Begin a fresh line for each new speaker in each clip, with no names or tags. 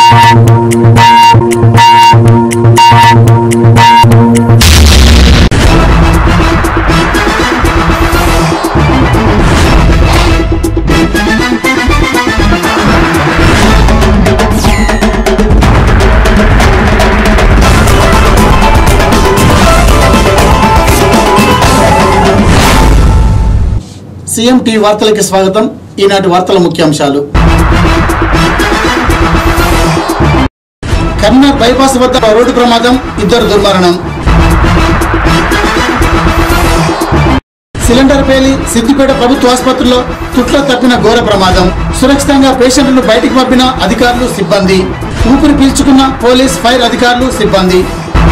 CM TV వార్తలకి స్వాగతం ఈనాటి వార్తల ముఖ్యాంశాలు కరీంనగర్ బైపాస్ వద్ద రోడ్డు ప్రమాదం ఇద్దరు దుర్మరణం సిలిండర్ పేలి సిద్దిపేట ప్రభుత్వ ఆసుపత్రిలో తుట్లో తప్పిన ఘోర ప్రమాదం సురక్షితంగా పేషెంట్లను బయటికి పంపిన అధికారులు సిబ్బంది ఊపిరి పీల్చుకున్న పోలీస్ ఫైర్ అధికారులు సిబ్బంది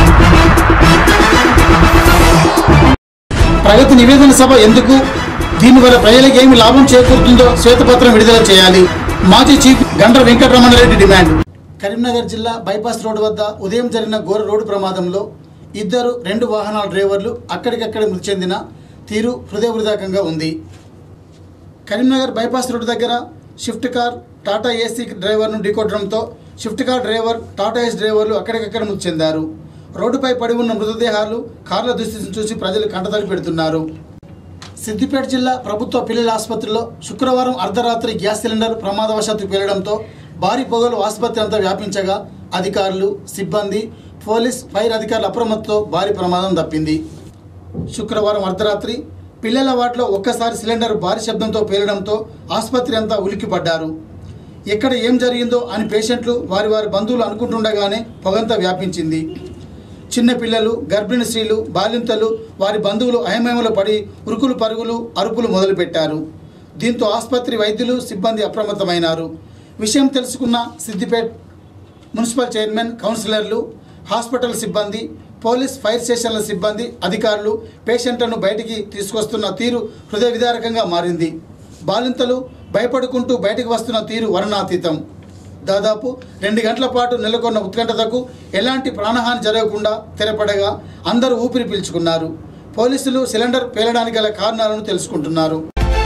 ప్రగతి నివేదన సభ ఎందుకు దీనివల్ల ప్రజలకు ఏమి లాభం చేకూరుతుందో శ్వేతపత్రం విడుదల చేయాలి మాజీ చీఫ్ గండ్ర వెంకటరమణారెడ్డి డిమాండ్ కరీంనగర్ జిల్లా బైపాస్ రోడ్డు వద్ద ఉదయం జరిగిన ఘోర రోడ్డు ప్రమాదంలో ఇద్దరు రెండు వాహనాల డ్రైవర్లు అక్కడికక్కడే మృతి చెందిన తీరు హృదయవృదాకంగా ఉంది కరీంనగర్ బైపాస్ రోడ్డు దగ్గర షిఫ్ట్ కార్ టాటా ఏసీ డ్రైవర్ను ఢీకొట్టడంతో Swift car driver Tata Ace డ్రైవర్లు అక్కడికక్కడ మృతి చెందారు రోడ్డుపై పడి ఉన్న మృతదేహాలు కార్ల దుస్థితిని చూసి ప్రజలు కంటతడి పెడుతున్నారు సిద్దిపేట జిల్లా ప్రభుత్వ పిల్లల ఆసుపత్రిలో శుక్రవారం అర్ధరాత్రి గ్యాస్ సిలిండర్ ప్రమాదవశాత్తు పేలడంతో భారీ పొగలు ఆసుపత్రి అంతా వ్యాపించగా అధికారులు సిబ్బంది పోలీస్ ఫైర్ అధికారుల అప్రమత్తతో భారీ ప్రమాదం తప్పింది శుక్రవారం అర్ధరాత్రి పిల్లల వార్డులో ఒక్కసారి సిలిండర్ భారీ శబ్దంతో పేలడంతో ఆసుపత్రి అంతా ఉలిక్కిపడ్డారు ఎక్కడ ఏం జరిగిందో అని పేషెంట్లు వారి వారి బంధువులు అనుకుంటుండగానే పొగంతా వ్యాపించింది చిన్న పిల్లలు గర్భిణీ స్త్రీలు బాలింతలు వారి బంధువులు అయమయములు పడి ఉరుకులు పరుగులు అరుపులు మొదలుపెట్టారు దీంతో ఆసుపత్రి వైద్యులు సిబ్బంది అప్రమత్తమైనారు విషయం తెలుసుకున్న సిద్దిపేట్ మున్సిపల్ చైర్మన్ కౌన్సిలర్లు హాస్పిటల్ సిబ్బంది పోలీస్ ఫైర్ స్టేషన్ల సిబ్బంది అధికారులు పేషెంట్లను బయటికి తీసుకొస్తున్న తీరు హృదయ విదారకంగా మారింది బాలింతలు భయపడుకుంటూ బయటకు వస్తున్న తీరు వర్ణాతీతం దాదాపు రెండు గంటల పాటు నెలకొన్న ఉత్కంఠతకు ఎలాంటి ప్రాణహాని జరగకుండా తెరపడగా అందరూ ఊపిరి పీల్చుకున్నారు పోలీసులు సిలిండర్ పేలడానికి గల కారణాలను తెలుసుకుంటున్నారు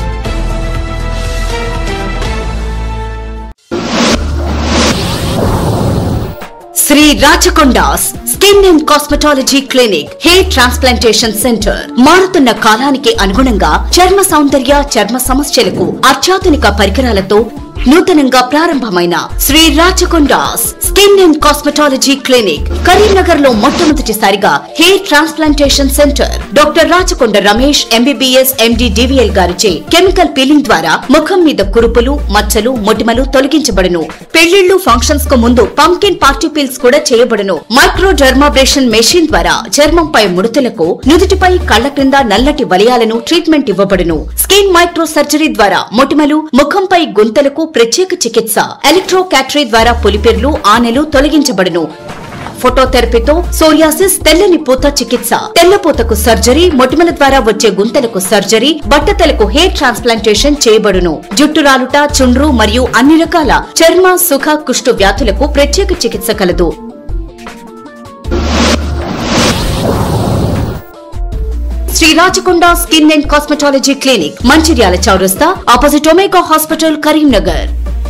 Shri Rachakondas skin and cosmetology clinic hair transplantation centre మారుతున్న కాలానికి అనుగుణంగా చర్మ సౌందర్య చర్మ సమస్యలకు అత్యాధునిక పరికరాలతో నూతనంగా ప్రారంభమైన Shri Rachakondas skin and cosmetology clinic Karimnagar లో మొట్టమొదటిసారిగా hair transplantation centre doctor Rachakonda Ramesh MBBS MD DVL గారిచే కెమికల్ పీలింగ్ ద్వారా ముఖం మీద కురుపులు మచ్చలు మొటిమలు తొలగించబడును పెళ్లిళ్లు ఫంక్షన్స్ కు ముందు పంకిన్ పార్టీ పీల్స్ కూడా చేయబడును మైక్రో డర్మాబ్రేషన్ మెషిన్ ద్వారా చర్మంపై ముడతలకు నుదుటిపై కళ్ల క్రింద నల్లటి వలయాలను ట్రీట్మెంట్ ఇవ్వబడును స్కిన్ మైక్రో సర్జరీ ద్వారా మొటిమలు ముఖంపై గుంతలకు ప్రత్యేక చికిత్స ఎలక్ట్రో క్యాటరీ ద్వారా పులిపెర్లు ఆనెలు తొలగించబడును ఫోటోథెరపీతో సోరియాసిస్ తెల్లని పూత చికిత్స తెల్లపూతకు సర్జరీ మొటిమల ద్వారా వచ్చే గుంతలకు సర్జరీ బట్టతలకు హెయిర్ ట్రాన్స్ప్లాంటేషన్ చేయబడును జుట్టు రాలుట చుండ్రు మరియు అన్ని రకాల చర్మ సుఖ కుష్టు వ్యాధులకు ప్రత్యేక చికిత్స కలదు Shri Rachakonda skin and cosmetology clinic Mancherial చౌరస్తా opposite Omega hospital Karimnagar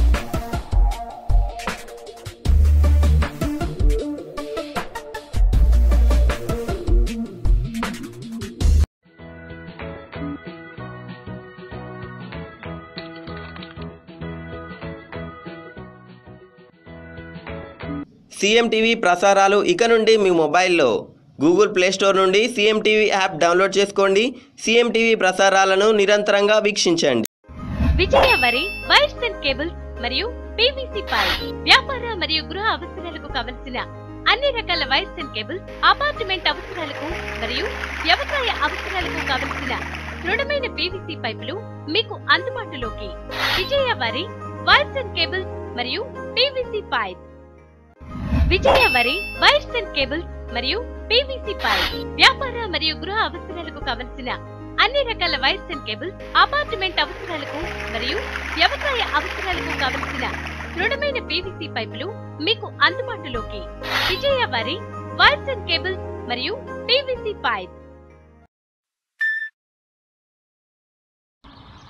CM TV ప్రసారాలు ఇక నుండి మీ మొబైల్లో గూగుల్ ప్లే స్టోర్ నుండి సీఎం టీవీ యాప్ డౌన్లోడ్ చేసుకోండి సీఎం టీవీ ప్రసారాలను నిరంతరంగా వీక్షించండి
Vijaya Vari wires and cables మరియు పీవీసీ పైప్ వ్యాపార మరియు గృహ అవసరాలకు కావలసిన అన్ని రకాల వైర్స్ అండ్ కేబుల్స్ అపార్ట్మెంట్ అవసరాలకు మరియు వ్యవసాయ అవసరాలకు కావలసిన దృఢమైన పీవీసీ పైపులు మీకు అందుబాటులోకి Vijaya Vari wires and cables మరియు PVC pipe Vijaya Vari wires and cables మరియు పీవీసీ పైప్ వ్యాపార మరియు గృహ అవసరాలకు కావలసిన అన్ని రకాల వైర్స్ అండ్ కేబుల్స్ అపార్ట్మెంట్ అవసరాలకు మరియు వ్యవసాయ అవసరాలకు కావలసిన దృఢమైన పీవీసీ పైపులు మీకు అందుబాటులోకి Vijaya Vari wires and cables మరియు పీవీసీ పైప్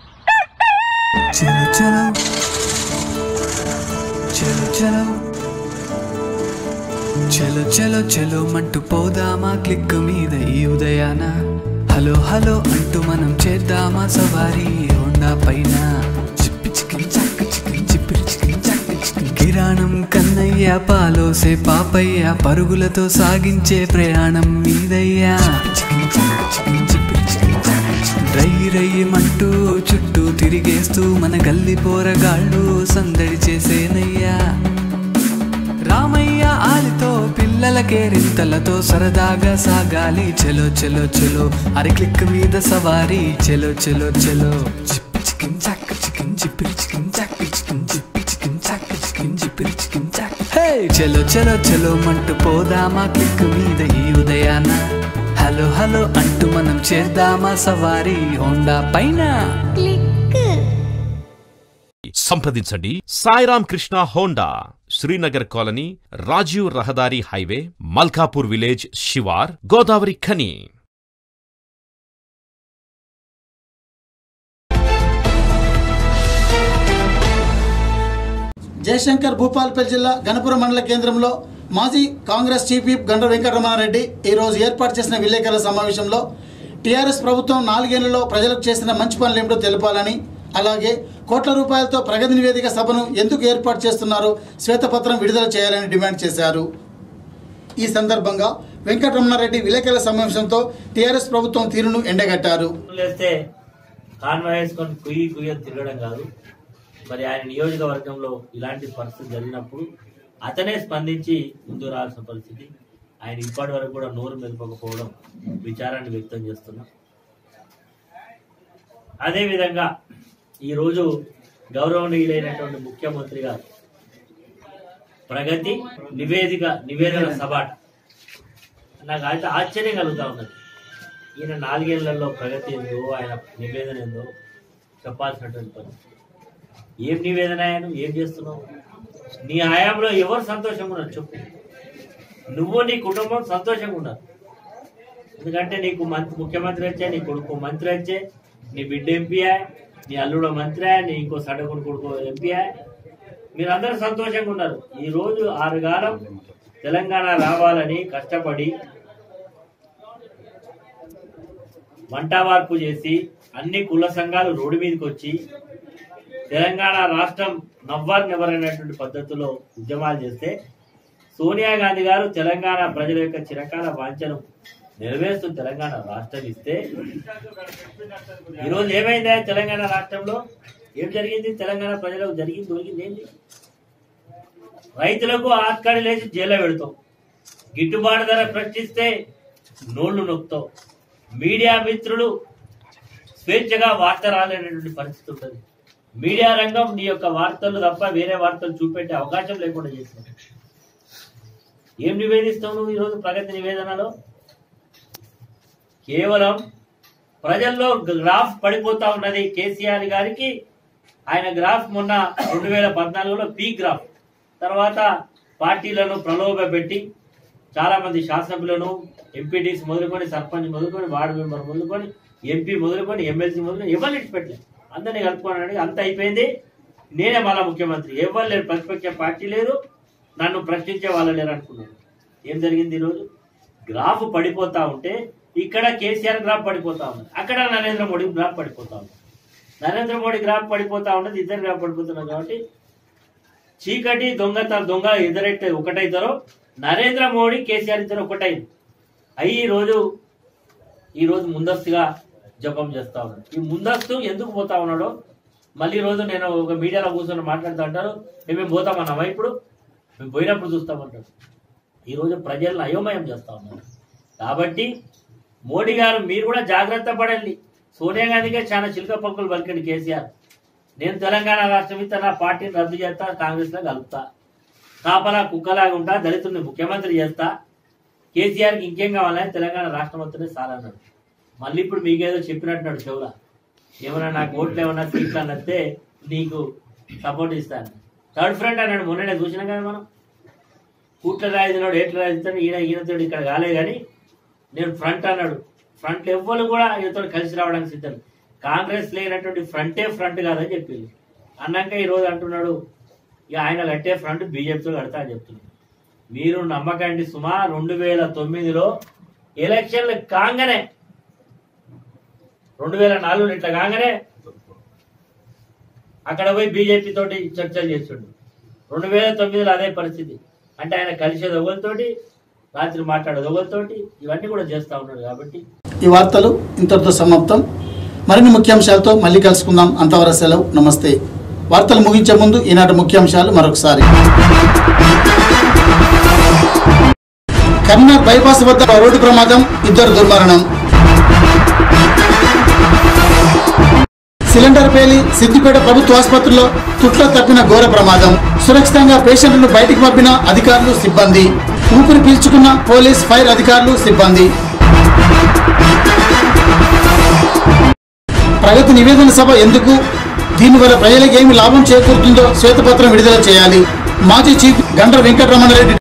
चलो चलो चलो चलो చలో చలో చలో మంటూ పోదామా క్లిక్ మీద ఈ ఉదయాన హలో హలో అంటూ మనం చేద్దామా సవారీ హోండా పైన చిప్పి చికిన్ చక్క చికిన్ చిప్పిరి చికిన్ చక్క చికిన్ కిరాణం కన్నయ్య పాలోసే పాపయ్య పరుగులతో సాగించే ప్రయాణం మీదయ్యా చికిన్ చక్క చికిన్ చిప్పిరి చికిన్ చక్క చికిన్ రై రయ్యమంటూ చుట్టూ తిరిగేస్తూ మన గల్లి పోరగాళ్ళు సందడి చేసేనయ్యా రామయ్య ఆలితో పిల్లలకే రింతలతో సరదాగా సాగాలి చెలో చెలో చెలో అరి క్లిక్ మీద సవారీ చెలో చెలో చెలో చిప్పి చికిన్ చాక్ చికిన్ చిప్పిరి చికిన్ చాక్ చికిన్ చిప్పి చికిన్ చాక్ చికిన్ చిప్పిరి చికిన్ చాక్ హే చెలో చెలో చెలో మంటూ పోదామా క్లిక్ మీద ఈ ఉదయాన హలో హలో అంటూ మనం చేద్దామా సవారీ హోండా పైన
సంప్రదించండి సాయిరామ్ కృష్ణ హోండా శ్రీనగర్ కాలనీ రాజీవ్ రహదారి హైవే మల్కాపూర్ విలేజ్ శివార్ గోదావరి ఖని
జయశంకర్ భూపాల్పల్లి జిల్లా గణపురం మండల కేంద్రంలో మాజీ కాంగ్రెస్ చీఫ్ విప్ గండ్ర వెంకటరమణారెడ్డి ఈరోజు ఏర్పాటు చేసిన విలేకరుల సమావేశంలో టీఆర్ఎస్ ప్రభుత్వం నాలుగేళ్లలో ప్రజలకు చేసిన మంచి పనులు ఏమిటో తెలపాలని అలాగే కోట్ల రూపాయలతో ప్రగతి నివేదిక సభను ఎందుకు ఏర్పాటు చేస్తున్నారో శ్వేతపత్రం విడుదల చేయాలని డిమాండ్ చేశారు ఈ సందర్భంగా వెంకటరమణారెడ్డి విలేకరుల సమావేశంతో టీఆర్ఎస్ ప్రభుత్వం తీరును ఎండగట్టారు
లేస్తే కాన్వాయ్ వేసుకొని కుయ్యి కుయ్యి అని తిరగడం కాదు మరి ఆయన నియోజకవర్గంలో ఇలాంటి పరిస్థితి జరిగినప్పుడు అతనే స్పందించి ముందు రావాల్సిన పరిస్థితి ఆయన ఇప్పటి వరకు కూడా నోరు మెదపకపోవడం విచారాన్ని వ్యక్తం చేస్తున్నాం అదేవిధంగా ఈరోజు గౌరవనీయులైనటువంటి ముఖ్యమంత్రి గారు ప్రగతి నివేదిక నివేదన సభ నాకు అయితే ఆశ్చర్యం కలుగుతా ఉన్నది ఈయన నాలుగేళ్లలో ప్రగతి ఏందో ఆయన నివేదన ఏందో చెప్పాల్సినటువంటి పని ఏం నివేదన ఆయన ఏం చేస్తున్నావు నీ హయాంలో ఎవరు సంతోషంగా ఉన్నారు చెప్పు నువ్వు నీ కుటుంబం సంతోషంగా ఉన్నారు ఎందుకంటే నీకు మంత్రి ముఖ్యమంత్రి వచ్చే నీ కొడుకు మంత్రి వచ్చే నీ బిడ్డ ఎంపీయా నీ అల్లుడు మంత్రి నీ ఇంకో సడగుడు కొడుకు ఎంపీయా మీరందరూ సంతోషంగా ఉన్నారు ఈ రోజు ఆరు కాలం తెలంగాణ రావాలని కష్టపడి వంట వార్పు చేసి అన్ని కుల సంఘాలు రోడ్డు మీదకి వచ్చి తెలంగాణ రాష్ట్రం నవ్వర్ నెవర్ అనేటువంటి పద్ధతిలో ఉద్యమాలు చేస్తే సోనియా గాంధీ గారు తెలంగాణ ప్రజల యొక్క చిరకాల వాంఛను నెరవేరుస్తూ తెలంగాణ రాష్ట్రం ఇస్తే ఈరోజు ఏమైందా తెలంగాణ రాష్ట్రంలో ఏం జరిగింది తెలంగాణ ప్రజలకు జరిగింది దొరికింది ఏంటి రైతులకు ఆత్కాడి లేచి జైల్లో పెడతాం గిట్టుబాటు ధర ప్రశ్నిస్తే నోళ్లు నొక్కుతాం మీడియా మిత్రులు స్వేచ్ఛగా వార్త రాలేనటువంటి పరిస్థితి ఉంటుంది మీడియా రంగం నీ యొక్క వార్తలు తప్ప వేరే వార్తలు చూపెట్టే అవకాశం లేకుండా చేసింది ఏం నివేదిస్తావు నువ్వు ఈరోజు ప్రగతి నివేదనలో కేవలం ప్రజల్లో గ్రాఫ్ పడిపోతా ఉన్నది కేసీఆర్ గారికి ఆయన గ్రాఫ్ మొన్న రెండు వేల పద్నాలుగులో పీక్ గ్రాఫ్ తర్వాత పార్టీలను ప్రలోభ పెట్టి చాలా మంది శాసనసభ్యులను ఎంపీటీస్ మొదలుకొని సర్పంచ్ మొదలుకొని వార్డు మెంబర్ మొదలుకొని ఎంపీ మొదలుకొని ఎమ్మెల్సీ మొదలుకొని ఎవరిని ఇచ్చిపెట్టలేదు అందరినీ కలుపుకోనని అంత అయిపోయింది నేనే మళ్ళా ముఖ్యమంత్రి ఎవరు లేరు ప్రతిపక్ష పార్టీ లేదు నన్ను ప్రశ్నించే వాళ్ళు లేరు అనుకున్నాను ఏం జరిగింది ఈరోజు గ్రాఫ్ పడిపోతా ఉంటే ఇక్కడ కేసీఆర్ గ్రాఫ్ పడిపోతా ఉంది అక్కడ నరేంద్ర మోడీ గ్రాఫ్ పడిపోతా ఉంది నరేంద్ర మోడీ గ్రాఫ్ పడిపోతా ఉన్నది ఇద్దరు గ్రాఫ్ పడిపోతున్నారు కాబట్టి చీకటి దొంగత దొంగ ఎదురైతే ఒకటైతారో నరేంద్ర మోడీ కేసీఆర్ ఇద్దరు ఒకటైంది అయ్యి ఈ రోజు ఈ రోజు ముందస్తుగా జపం చేస్తా ఉన్నాడు ఈ ముందస్తు ఎందుకు పోతా ఉన్నాడో మళ్ళీ ఈ రోజు నేను ఒక మీడియాలో కూర్చొని మాట్లాడుతూ అంటారు "ఏ, మేము పోతామన్నామా ఇప్పుడు మేము పోయినప్పుడు చూస్తామంటాడు ఈ రోజు ప్రజలను అయోమయం చేస్తా ఉన్నారు కాబట్టి మోడీ గారు మీరు కూడా జాగ్రత్త పడండి సోనియా గాంధీకే చాలా చిలుక పలుకులు పలికండి కేసీఆర్ నేను తెలంగాణ రాష్ట్రం ఇస్తే నా పార్టీని రద్దు చేస్తా కాంగ్రెస్ లో కలుపుతా కాపలా కుక్కలాగా ఉంటా దళితుడిని ముఖ్యమంత్రి చేస్తా కేసీఆర్కి ఇంకేం కావాలని తెలంగాణ రాష్ట్రం వస్తేనే సార్ అన్నాడు మళ్ళీ ఇప్పుడు మీకేదో చెప్పినట్టున్నాడు చెవుల ఏమన్నా నాకు ఓట్లు ఏమన్నా సీట్లు అన్నస్తే నీకు సపోర్ట్ ఇస్తాను థర్డ్ ఫ్రంట్ అన్నాడు మొన్ననే చూసినాం కదా మనం కూట్ల రాయితున్నాడు ఏట్ల రాయిస్తాడు ఈయన ఈయనతో ఇక్కడ కాలే కానీ నేను ఫ్రంట్ అన్నాడు ఫ్రంట్ ఎవ్వరు కూడా ఈయనతో కలిసి రావడానికి సిద్ధం కాంగ్రెస్ లేనటువంటి ఫ్రంటే ఫ్రంట్ కాదని చెప్పింది అన్నాక ఈ రోజు అంటున్నాడు ఇక ఆయన కట్టే ఫ్రంట్ బీజేపీతో కడతా అని చెప్తున్నాడు మీరు నమ్మకండి సుమా రెండు వేల తొమ్మిదిలో ఎలక్షన్లు కాగానే రెండు వేల నాలుగులో ఇట్లా కాగానే అక్కడ పోయి బీజేపీ తోటి చర్చలు చేస్తుండు రెండు వేల తొమ్మిదిలో అదే పరిస్థితి అంటే ఆయన కలిసేది ఒకరితోటి రాత్రి మాట్లాడేది ఒకరితోటి ఇవన్నీ కూడా చేస్తా ఉన్నాడు కాబట్టి
ఈ వార్తలు ఇంతటితో సమాప్తం మరిన్ని ముఖ్యాంశాలతో మళ్ళీ కలుసుకుందాం అంతవరకు సెలవు నమస్తే వార్తలు ముగించే ముందు ఈనాటి ముఖ్యాంశాలు మరొకసారి కరీంనగర్ బైపాస్ వద్ద రోడ్డు ప్రమాదం ఇద్దరు దుర్మరణం సిలిండర్ పేలి సిద్దిపేట ప్రభుత్వ ఆసుపత్రిలో తుట్లో తప్పిన ఘోర ప్రమాదం సురక్షితంగా పేషెంట్లను బయటికి పంపిన అధికారులు సిబ్బంది ఊపిరి పీల్చుకున్న పోలీస్ ఫైర్ అధికారులు సిబ్బంది ప్రగతి నివేదన సభ ఎందుకు దీనివల్ల ప్రజలకు ఏమి లాభం చేకూరుతుందో శ్వేతపత్రం విడుదల చేయాలి మాజీ చీఫ్ గండ్ర వెంకటరమణారెడ్డి